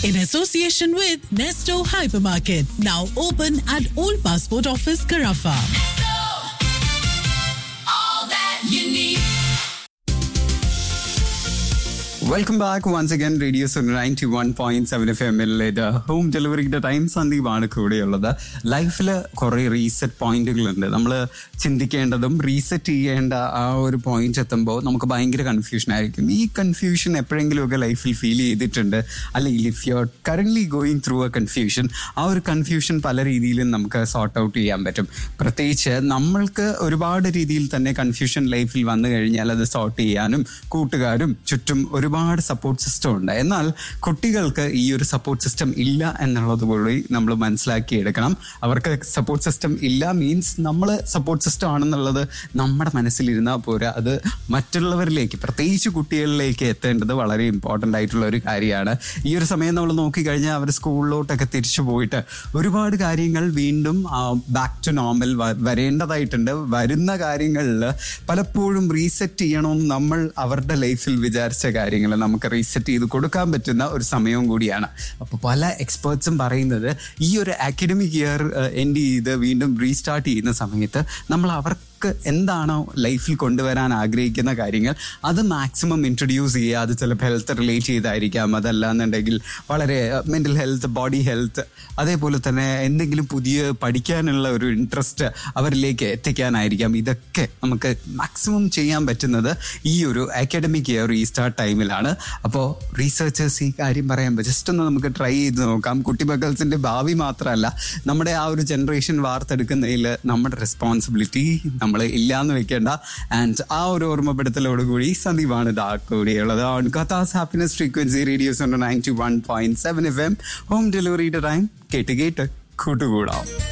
in association with Nesto Hypermarket, now open at Old Passport Office, Carafa. all that you need. Welcome back once again radio ninety one point seven F എമ്മിലേത് home ഡെലിവറിയുടെ time സന്ദീപാണ് കൂടെയുള്ളത് ലൈഫിൽ കുറേ reset പോയിന്റുകളുണ്ട് നമ്മൾ ചിന്തിക്കേണ്ടതും reset ചെയ്യേണ്ട ആ ഒരു പോയിന്റ് എത്തുമ്പോൾ നമുക്ക് ഭയങ്കര കൺഫ്യൂഷൻ ആയിരിക്കും ഈ കൺഫ്യൂഷൻ എപ്പോഴെങ്കിലുമൊക്കെ ലൈഫിൽ ഫീൽ ചെയ്തിട്ടുണ്ട് അല്ലെങ്കിൽ if you are currently going through a confusion ആ ഒരു കൺഫ്യൂഷൻ പല രീതിയിലും നമുക്ക് സോർട്ട് ഔട്ട് ചെയ്യാൻ പറ്റും പ്രത്യേകിച്ച് നമ്മൾക്ക് ഒരുപാട് രീതിയിൽ തന്നെ കൺഫ്യൂഷൻ ലൈഫിൽ വന്നു കഴിഞ്ഞാൽ അത് സോർട്ട് ചെയ്യാനും കൂട്ടുകാരും ചുറ്റും ഒരുപാട് സപ്പോർട്ട് സിസ്റ്റം ഉണ്ട് എന്നാൽ കുട്ടികൾക്ക് ഈ ഒരു സപ്പോർട്ട് സിസ്റ്റം ഇല്ല എന്നുള്ളത് കൂടി നമ്മൾ മനസ്സിലാക്കി എടുക്കണം അവർക്ക് സപ്പോർട്ട് സിസ്റ്റം ഇല്ല മീൻസ് നമ്മൾ സപ്പോർട്ട് സിസ്റ്റം ആണെന്നുള്ളത് നമ്മുടെ മനസ്സിലിരുന്നാൽ പോരാ അത് മറ്റുള്ളവരിലേക്ക് പ്രത്യേകിച്ച് കുട്ടികളിലേക്ക് എത്തേണ്ടത് വളരെ ഇമ്പോർട്ടൻ്റ് ആയിട്ടുള്ള ഒരു കാര്യമാണ് ഈ ഒരു സമയം നമ്മൾ നോക്കിക്കഴിഞ്ഞാൽ അവർ സ്കൂളിലോട്ടൊക്കെ തിരിച്ചു പോയിട്ട് ഒരുപാട് കാര്യങ്ങൾ വീണ്ടും ബാക്ക് ടു നോർമൽ വരേണ്ടതായിട്ടുണ്ട് വരുന്ന കാര്യങ്ങളിൽ പലപ്പോഴും റീസെറ്റ് ചെയ്യണമെന്ന് നമ്മൾ അവരുടെ ലൈഫിൽ വിചാരിച്ച കാര്യങ്ങൾ നമുക്ക് റീസെറ്റ് ചെയ്ത് കൊടുക്കാൻ പറ്റുന്ന ഒരു സമയവും കൂടിയാണ് അപ്പോൾ പല എക്സ്പേർട്സും പറയുന്നത് ഈ ഒരു അക്കാഡമിക് ഇയർ എൻഡ് ചെയ്ത് വീണ്ടും റീസ്റ്റാർട്ട് ചെയ്യുന്ന സമയത്ത് നമ്മൾ അവർക്ക് എന്താണോ ലൈഫിൽ കൊണ്ടുവരാൻ ആഗ്രഹിക്കുന്ന കാര്യങ്ങൾ അത് മാക്സിമം ഇൻട്രൊഡ്യൂസ് ചെയ്യുക അത് ചിലപ്പോൾ ഹെൽത്ത് റിലേറ്റ് ചെയ്തായിരിക്കാം അതല്ല എന്നുണ്ടെങ്കിൽ വളരെ മെൻ്റൽ ഹെൽത്ത് ബോഡി ഹെൽത്ത് അതേപോലെ തന്നെ എന്തെങ്കിലും പുതിയ പഠിക്കാനുള്ള ഒരു ഇൻട്രസ്റ്റ് അവരിലേക്ക് എത്തിക്കാനായിരിക്കാം ഇതൊക്കെ നമുക്ക് മാക്സിമം ചെയ്യാൻ പറ്റുന്നത് ഈ ഒരു അക്കാഡമിക് ഇയർ റീസ്റ്റാർട്ട് ടൈമിലാണ് അപ്പോൾ റീസേർച്ചേഴ്സ് ഈ കാര്യം പറയുമ്പോൾ ജസ്റ്റ് ഒന്ന് നമുക്ക് ട്രൈ ചെയ്ത് നോക്കാം കുട്ടി മക്കൾസിൻ്റെ ഭാവി മാത്രമല്ല നമ്മുടെ ആ ഒരു ജനറേഷൻ വാർത്തെടുക്കുന്നതിൽ നമ്മുടെ റെസ്പോൺസിബിലിറ്റി നമ്മൾ ഇല്ലാന്ന് വെക്കേണ്ട ആൻഡ് ആ ഒരു ഓർമ്മപ്പെടുത്തലോടുകൂടി സന്ദീപാണ് ഇതാ കൂടിയുള്ളത് ഓൺ കഥാസ് happiness frequency radio's ninety one point seven F M home ഡെലിവറിയുടെ ടൈം കേട്ട് കേട്ട് കൂട്ടുകൂടാം